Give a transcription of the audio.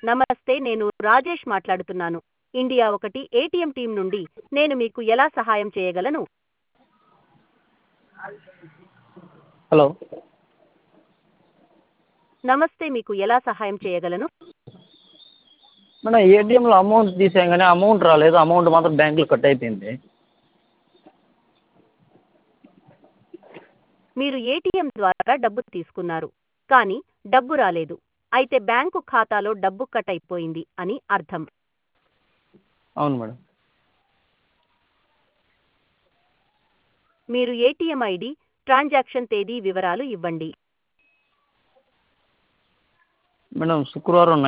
నమస్తే నేను రాజేష్ మాట్లాడుతున్నాను ఇండియా ఒకటి ఏటీఎం టీం నుండి నేను మీకు ఎలా సహాయం చేయగలను హలో నమస్తే మీకు ఎలా సహాయం చేయగలను మేడం ఏటీఎంలో అమౌంట్ తీసాం కానీ అమౌంట్ రాలేదు అమౌంట్ మాత్రం బ్యాంకులో కట్ అయిపోయింది మీరు ఏటీఎం ద్వారా డబ్బు తీసుకున్నారు కానీ డబ్బు రాలేదు అయితే బ్యాంకు ఖాతాలో డబ్బు కట్ అయిపోయింది అని అర్థం అవును మేడం మీరు ఏటీఎం ఐడి ట్రాన్సాక్షన్ తేదీ వివరాలు ఇవ్వండి మేడం శుక్రవారం